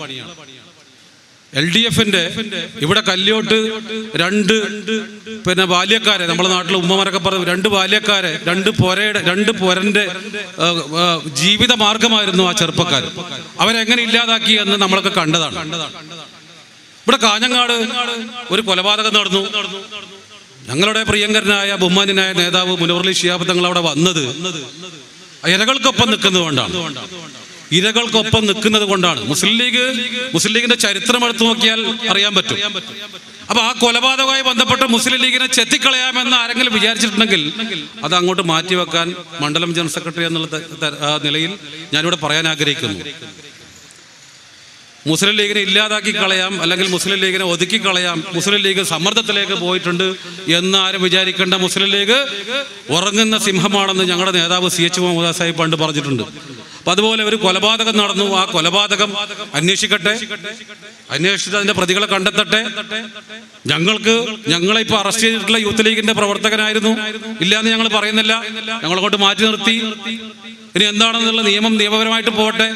എൽ ഡി എഫിന്റെ ഇവിടെ കല്യോട്ട് രണ്ട് പിന്നെ ബാല്യക്കാരെ നമ്മുടെ നാട്ടിൽ ഉമ്മമാരൊക്കെ പറഞ്ഞു രണ്ട് ബാല്യക്കാരെ രണ്ട് പൊരയുടെ രണ്ട് പൊരന്റെ ആ, ആ, ജീവിത മാർഗമായിരുന്നു ആ ചെറുപ്പക്കാർ അവരെങ്ങനെ ഇല്ലാതാക്കി എന്ന് നമ്മളൊക്കെ കണ്ടതാണ് ഇവിടെ കാഞ്ഞങ്ങാട് ഒരു കൊലപാതകം നടന്നു ഞങ്ങളുടെ പ്രിയങ്കരനായ ബഹുമാന്യനായ നേതാവ് മുനവർലി ഷിയാബ് തങ്ങൾ അവിടെ വന്നത് ഇരകൾക്കൊപ്പം നിൽക്കുന്നതുകൊണ്ടാണ് ഇരകൾക്കൊപ്പം നിൽക്കുന്നത് കൊണ്ടാണ് മുസ്ലിം ലീഗ് മുസ്ലിം ലീഗിന്റെ ചരിത്രം എടുത്തു നോക്കിയാൽ അറിയാൻ പറ്റും അപ്പൊ ആ കൊലപാതകവുമായി ബന്ധപ്പെട്ട് മുസ്ലിം ലീഗിനെ ചെത്തിക്കളയാമെന്ന് ആരെങ്കിലും വിചാരിച്ചിട്ടുണ്ടെങ്കിൽ അത് അങ്ങോട്ട് മാറ്റിവെക്കാൻ മണ്ഡലം ജനറൽ സെക്രട്ടറി എന്നുള്ള ത- ത- ആ നിലയിൽ ഞാനിവിടെ പറയാൻ ആഗ്രഹിക്കുന്നു മുസ്ലിം ലീഗിനെ ഇല്ലാതാക്കി കളയാം അല്ലെങ്കിൽ മുസ്ലിം ലീഗിനെ ഒതുക്കി കളയാം മുസ്ലിം ലീഗ് സമ്മർദ്ദത്തിലേക്ക് പോയിട്ടുണ്ട് എന്ന് ആരും വിചാരിക്കേണ്ട മുസ്ലിം ലീഗ് ഉറങ്ങുന്ന സിംഹമാണെന്ന് ഞങ്ങളുടെ നേതാവ് സി എച്ച് മുഹമ്മദ് സാഹിബ് പണ്ട് പറഞ്ഞിട്ടുണ്ട് അപ്പൊ അതുപോലെ ഒരു കൊലപാതകം നടന്നു ആ കൊലപാതകം അന്വേഷിക്കട്ടെ അന്വേഷിച്ചിട്ട് അതിന്റെ പ്രതികളെ കണ്ടെത്തട്ടെ ഞങ്ങൾക്ക് ഞങ്ങളെ ഇപ്പൊ അറസ്റ്റ് ചെയ്തിട്ടുള്ള യൂത്ത് ലീഗിന്റെ പ്രവർത്തകനായിരുന്നു ഇല്ല എന്ന് ഞങ്ങൾ പറയുന്നില്ല ഞങ്ങളെ കൊണ്ട് മാറ്റി നിർത്തി ഇനി എന്താണെന്നുള്ള നിയമം നിയമപരമായിട്ട് പോകട്ടെ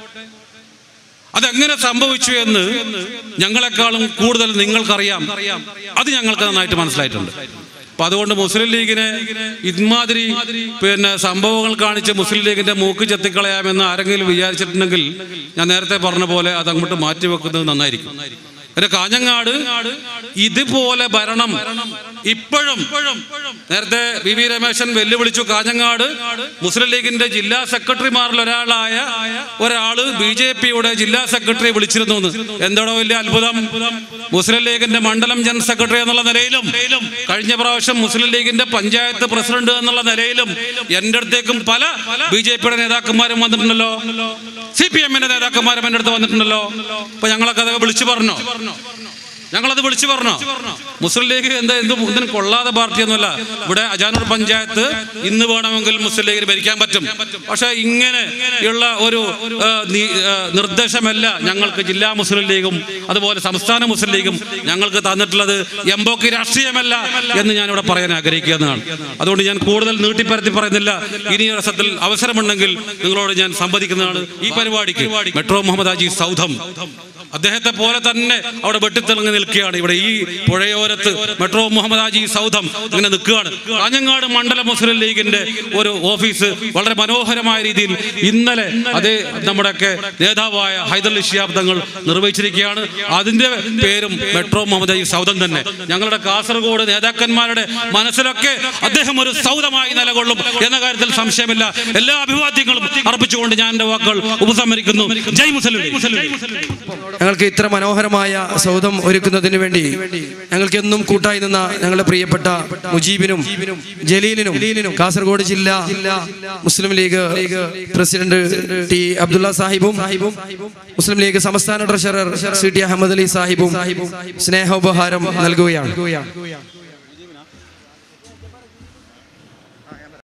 അതെങ്ങനെ സംഭവിച്ചു എന്ന് ഞങ്ങളെക്കാളും കൂടുതൽ നിങ്ങൾക്കറിയാം അത് ഞങ്ങൾക്ക് നന്നായിട്ട് മനസ്സിലായിട്ടുണ്ട് അപ്പൊ അതുകൊണ്ട് മുസ്ലിം ലീഗിനെ ഇമാതിരി പിന്നെ സംഭവങ്ങൾ കാണിച്ച് മുസ്ലിം ലീഗിന്റെ മൂക്ക് ചെത്തിക്കളയാമെന്ന് ആരെങ്കിലും വിചാരിച്ചിട്ടുണ്ടെങ്കിൽ ഞാൻ നേരത്തെ പറഞ്ഞ പോലെ അത് അങ്ങോട്ട് മാറ്റിവെക്കുന്നത് നന്നായിരിക്കും പിന്നെ കാഞ്ഞങ്ങാട് ഇതുപോലെ ഭരണം ഇപ്പോഴും നേരത്തെ വി വി രമേശൻ വെല്ലുവിളിച്ചു കാഞ്ഞങ്ങാട് മുസ്ലിം ലീഗിന്റെ ജില്ലാ സെക്രട്ടറിമാരിൽ ഒരാളായ ഒരാള് ബി ജെ പിയുടെ ജില്ലാ സെക്രട്ടറി വിളിച്ചിരുന്നു എന്ന്. എന്താണോ വലിയ അത്ഭുതം മുസ്ലിം ലീഗിന്റെ മണ്ഡലം ജനറൽ സെക്രട്ടറി എന്നുള്ള നിലയിലും കഴിഞ്ഞ പ്രാവശ്യം മുസ്ലിം ലീഗിന്റെ പഞ്ചായത്ത് പ്രസിഡന്റ് എന്നുള്ള നിലയിലും എന്റെ അടുത്തേക്കും പല ബി ജെ പിയുടെ നേതാക്കന്മാരും വന്നിട്ടുണ്ടല്ലോ സി പി എമ്മിന്റെ നേതാക്കന്മാരും എന്റെ അടുത്ത് വന്നിട്ടുണ്ടല്ലോ അപ്പൊ ഞങ്ങളൊക്കെ അതൊക്കെ വിളിച്ചു പറഞ്ഞോ ഞങ്ങളത് വിളിച്ചു പറഞ്ഞോ മുസ്ലിം ലീഗ് എന്താ എന്ത് ഇതിന് കൊള്ളാതെ പാർട്ടിയൊന്നുമല്ല ഇവിടെ അജാനൂർ പഞ്ചായത്ത് ഇന്ന് വേണമെങ്കിൽ മുസ്ലിം ലീഗിന് ഭരിക്കാൻ പറ്റും പക്ഷെ ഇങ്ങനെ ഉള്ള ഒരു ആ, നി- ആ, നിർദ്ദേശമല്ല ഞങ്ങൾക്ക് ജില്ലാ മുസ്ലിം ലീഗും അതുപോലെ സംസ്ഥാന മുസ്ലിം ലീഗും ഞങ്ങൾക്ക് തന്നിട്ടുള്ളത് എംബോക്ക് രാഷ്ട്രീയമല്ല എന്ന് ഞാനിവിടെ പറയാൻ ആഗ്രഹിക്കുന്നതാണ് അതുകൊണ്ട് ഞാൻ കൂടുതൽ നീട്ടിപ്പരത്തി പറയുന്നില്ല ഇനി ഒരു രസത്തിൽ അവസരമുണ്ടെങ്കിൽ നിങ്ങളോട് ഞാൻ സംവദിക്കുന്നതാണ് ഈ പരിപാടിക്ക് മെട്രോ മുഹമ്മദ് ഹാജി സൗധം അദ്ദേഹത്തെ പോലെ തന്നെ അവിടെ വെട്ടിത്തിളങ്ങി നിൽക്കുകയാണ് ഇവിടെ ഈ പുഴയോരത്ത് മെട്രോ മുഹമ്മദ് ഹാജി സൗധം ഇങ്ങനെ നിൽക്കുകയാണ് കാഞ്ഞങ്ങാട് മണ്ഡല മുസ്ലിം ലീഗിന്റെ ഒരു ഓഫീസ് വളരെ മനോഹരമായ രീതിയിൽ ഇന്നലെ അതേ നമ്മുടെയൊക്കെ നേതാവായ ഹൈദർ ഷിയാബ് തങ്ങൾ നിർവഹിച്ചിരിക്കുകയാണ് അതിന്റെ പേരും മെട്രോ മുഹമ്മദ് ഹാജി സൗധം തന്നെ ഞങ്ങളുടെ കാസർഗോഡ് നേതാക്കന്മാരുടെ മനസ്സിലൊക്കെ അദ്ദേഹം ഒരു സൗധമായി നിലകൊള്ളും എന്ന കാര്യത്തിൽ സംശയമില്ല എല്ലാ അഭിവാദ്യങ്ങളും അർപ്പിച്ചുകൊണ്ട് ഞാൻ എന്റെ വാക്കുകൾ ഉപസംഹരിക്കുന്നു ജയ് മുസ്ലിം ലീഗ്. ഞങ്ങൾക്ക് ഇത്ര മനോഹരമായ സൗധം ഒരുക്കുന്നതിന് വേണ്ടി ഞങ്ങൾക്ക് എന്നും കൂട്ടായി നിന്ന ഞങ്ങളുടെ പ്രിയപ്പെട്ട മുജീബിനും ജലീലിനും കാസർഗോഡ് ജില്ല മുസ്ലിം ലീഗ് പ്രസിഡന്റ് ടി അബ്ദുള്ള സാഹിബും മുസ്ലിം ലീഗ് സംസ്ഥാന treasurer C T Ahmed Ali സാഹിബും സ്നേഹോപഹാരം നൽകുകയാണ്